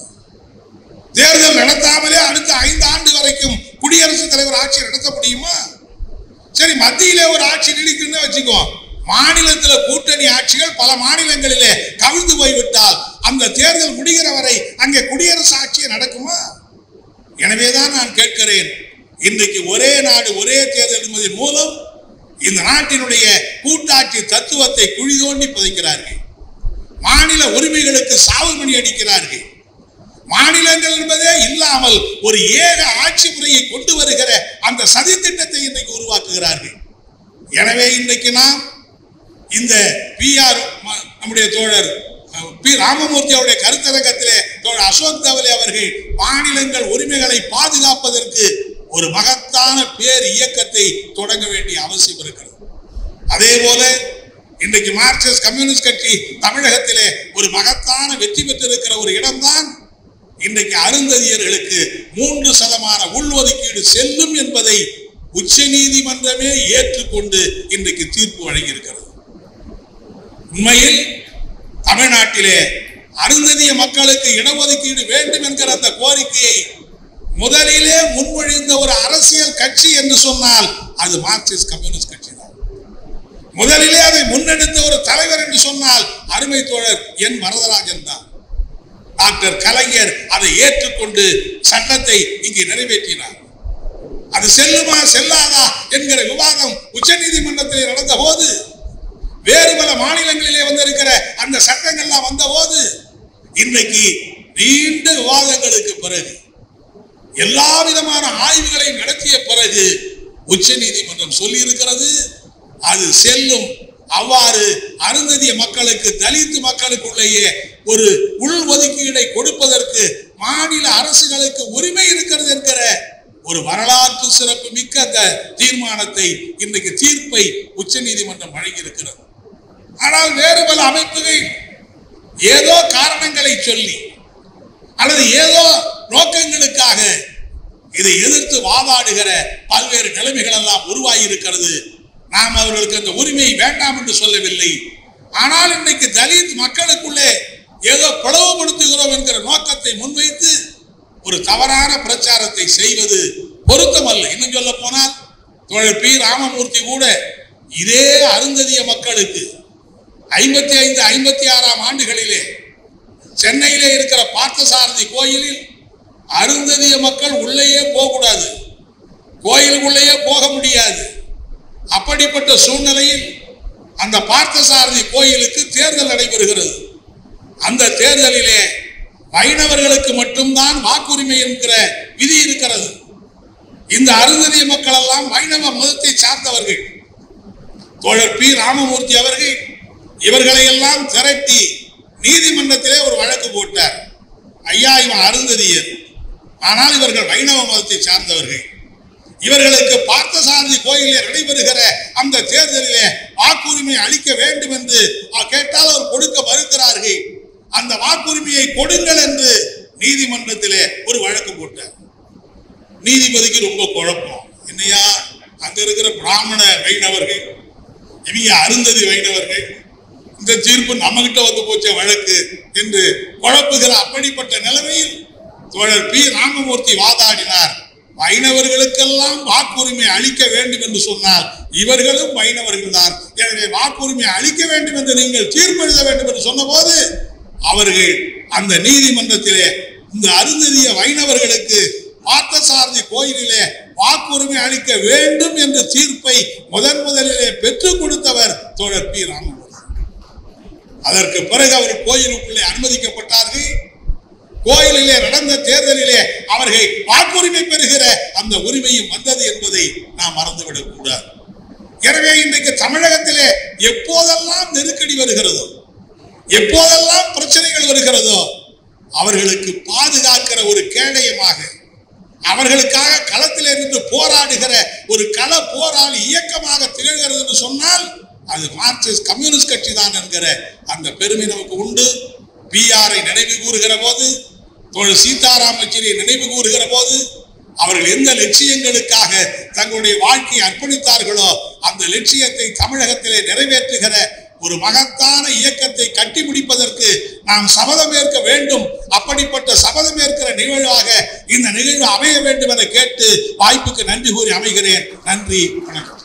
தேர்தல் நடத்தாமலே அடுத்த ஐந்து ஆண்டு வரைக்கும் குடியரசுத் தலைவர் ஆட்சி நடத்த முடியுமா சரி மத்தியிலே ஒரு ஆட்சி நீடிக்குன்னு வச்சுக்கோ மாநிலத்துல கூட்டணி ஆட்சிகள் பல மாநிலங்களிலே கவிழ்ந்து போய்விட்டால் அந்த தேர்தல் முடிகிற வரை அங்கே குடியரசு ஆட்சி நடக்குமா எனவேதான் நான் கேட்கிறேன் இன்றைக்கு ஒரே நாடு ஒரே தேர்தல் என்பதன் மூலம் இந்த நாட்டினுடைய கூட்டாட்சி தத்துவத்தை குழி தோண்டி புதைக்கிறார்கள் மாநில உரிமைகளுக்கு சாவு மணி அடிக்கிறார்கள் மாநிலங்கள் என்பதே இல்லாமல் ஒரு ஏக ஆட்சி முறையை கொண்டு வருகிற அந்த சதி திட்டத்தை இன்றைக்கு உருவாக்குகிறார்கள் எனவே இன்றைக்கு நாம் இந்த பிஆர் நம்முடைய தோழர் அஹ், பி ராமமூர்த்தி அவருடைய கருத்தரங்கத்திலே தோழர் அசோக் தவலே அவர்கள் மாநிலங்கள் உரிமைகளை பாதுகாப்பதற்கு ஒரு மகத்தான பேர் இயக்கத்தை தொடங்க வேண்டிய அவசியம் இருக்கிறது அதே போல இன்றைக்கு மார்க்சிஸ்ட் கம்யூனிஸ்ட் கட்சி தமிழகத்திலே ஒரு மகத்தான வெற்றி பெற்றிருக்கிற ஒரு இடம்தான் இன்றைக்கு அருந்ததியர்களுக்கு மூன்று சதமான உள்ஒதுக்கீடு செல்லும் என்பதை உச்ச நீதிமன்றமே ஏற்றுக்கொண்டு இன்றைக்கு தீர்ப்பு வழங்கியிருக்கிறது உண்மையில் தமிழ்நாட்டிலே அருந்ததிய மக்களுக்கு இடஒதுக்கீடு வேண்டும் என்கிற அந்த கோரிக்கையை முதலிலே முன்மொழிந்த ஒரு அரசியல் கட்சி என்று சொன்னால் அது மார்க்சிஸ்ட் கம்யூனிஸ்ட் கட்சி தான் முதலிலே அதை முன்னெடுத்த ஒரு தலைவர் என்று சொன்னால் அருமை தோழர் என் வரதராஜன் தான் டாக்டர் கலைஞர் அதை ஏற்றுக்கொண்டு சட்டத்தை இங்கே நிறைவேற்றினார் அது செல்லுமா செல்லாதா என்கிற விவாதம் உச்சநீதிமன்றத்தில் நடந்த போது வேறு பல மாநிலங்களிலே வந்திருக்கிற அந்த சட்டங்கள்லாம் வந்த போது இன்றைக்கு நீண்ட விவாதங்களுக்கு பிறகு எல்லா விதமான ஆய்வுகளையும் நடத்திய பிறகு உச்ச நீதிமன்றம் சொல்லி இருக்கிறது அது செல்லும் அவ்வாறு அருந்ததிய மக்களுக்கு தலித்து மக்களுக்குள்ளேயே ஒரு உள் ஒதுக்கீடை கொடுப்பதற்கு மாநில அரசுகளுக்கு உரிமை இருக்கிறது என்கிற ஒரு வரலாற்று சிறப்பு மிக்க அந்த தீர்மானத்தை இன்றைக்கு தீர்ப்பை உச்சநீதிமன்றம் வழங்கியிருக்கிறது ஆனால் வேறு பல அமைப்புகள் ஏதோ காரணங்களை சொல்லி அல்லது ஏதோ நோக்கங்களுக்காக இதை எதிர்த்து வாதாடுகிற பல்வேறு நிலைமைகள் எல்லாம் உருவாகி இருக்கிறது நாம் அவர்களுக்கு அந்த உரிமை வேண்டாம் என்று சொல்லவில்லை ஆனால் இன்னைக்கு தலித் மக்களுக்குள்ளே ஏதோ பிளவுபடுத்துகிறோம் என்கிற நோக்கத்தை முன்வைத்து ஒரு தவறான பிரச்சாரத்தை செய்வது பொருத்தமல்ல இன்னும் சொல்ல போனால் தோழர் பி ராமமூர்த்தி கூட இதே அருந்ததிய மக்களுக்கு ஐம்பத்தி ஐந்து ஐம்பத்தி ஆறாம் ஆண்டுகளிலே சென்னையிலே இருக்கிற பார்த்தசாரதி கோயிலில் அருந்ததிய மக்கள் உள்ளேயே போகக்கூடாது கோயிலுக்குள்ளேயே போக முடியாது அப்படிப்பட்ட சூழ்நிலையில் அந்த பார்த்தசாரதி கோயிலுக்கு தேர்தல் நடைபெறுகிறது அந்த தேர்தலிலே வைணவர்களுக்கு மட்டும்தான் வாக்குரிமை என்கிற விதி இருக்கிறது இந்த அருந்ததிய மக்கள் எல்லாம் வைணவ மதத்தை சார்ந்தவர்கள் தோழர் பி ராமமூர்த்தி அவர்கள் இவர்களை எல்லாம் திரட்டி நீதிமன்றத்திலே ஒரு வழக்கு போட்டார் ஐயா இவன் அருந்ததியர் ஆனால் இவர்கள் வைணவ மதத்தை சார்ந்தவர்கள் இவர்களுக்கு பார்த்தசாரதி கோயிலில் நடைபெறுகிற அந்த தேர்தலிலே வாக்குரிமை அளிக்க வேண்டும் என்று அ- கேட்டால் அவர் கொடுக்க மறுக்கிறார்கள் அந்த வாக்குரிமையை கொடுங்கள் என்று நீதிமன்றத்திலே ஒரு வழக்கு போட்டார் நீதிபதிக்கு ரொம்ப குழப்பம் என்னையா அங்க இருக்கிற பிராமண வைணவர்கள் இவங்க அருந்ததி வைணவர்கள் இந்த தீர்ப்பு நம்மகிட்ட வந்து போச்ச வழக்கு என்று குழப்புகிற அப்படிப்பட்ட நிலைமையில் தோழர் பி ராமமூர்த்தி வாதாடினார் வைணவர்களுக்கெல்லாம் வாக்குரிமை அளிக்க வேண்டும் என்று சொன்னால் இவர்களும் வைணவர்கள் தான் எனவே வாக்குரிமை அளிக்க வேண்டும் என்று நீங்கள் தீர்ப்பு எழுத வேண்டும் என்று சொன்னபோது அவர்கள் அந்த நீதிமன்றத்திலே இந்த அருந்ததிய வைணவர்களுக்கு பார்த்தசாரதி கோயிலிலே வாக்குரிமை அளிக்க வேண்டும் என்ற தீர்ப்பை முதன் முதலிலே பெற்றுக் கொடுத்தவர் தோழர் பி ராமமூர்த்தி அதற்கு பிறகு அவர் கோயிலுக்குள்ளே அனுமதிக்கப்பட்டார்கள் கோயிலிலே நடந்த தேர்தலிலே அவர்கள் வாக்குரிமை பெறுகிற அந்த உரிமையும் வந்தது என்பதை நாம் மறந்துவிடக் கூடாது எனவே இன்றைக்கு தமிழகத்திலே எப்போதெல்லாம் நெருக்கடி வருகிறதோ எப்போதெல்லாம் பிரச்சனைகள் வருகிறதோ அவர்களுக்கு பாதுகாக்கிற ஒரு கேடயமாக அவர்களுக்காக களத்திலே நின்று போராடுகிற ஒரு கள போராளி இயக்கமாக திகழ்கிறது என்று சொன்னால் அது மார்க்சிஸ்ட் கம்யூனிஸ்ட் கட்சி தான் என்கிற அந்த பெருமை நமக்கு உண்டு பிஆரை நினைவு கூறுகிற போது தோழர் சீதாராம் யெச்சூரியை நினைவு கூறுகிற போது அவர்கள் எந்த லட்சியங்களுக்காக தங்களுடைய வாழ்க்கையை அர்ப்பணித்தார்களோ அந்த லட்சியத்தை தமிழகத்திலே நிறைவேற்றுகிற ஒரு மகத்தான இயக்கத்தை கட்டி முடிப்பதற்கு நாம் சபதம் ஏற்க வேண்டும் அப்படிப்பட்ட சபதம் ஏற்கிற நிகழ்வாக இந்த நிகழ்வு அமைய வேண்டும் என கேட்டு வாய்ப்புக்கு நன்றி கூறி அமைகிறேன் நன்றி வணக்கம்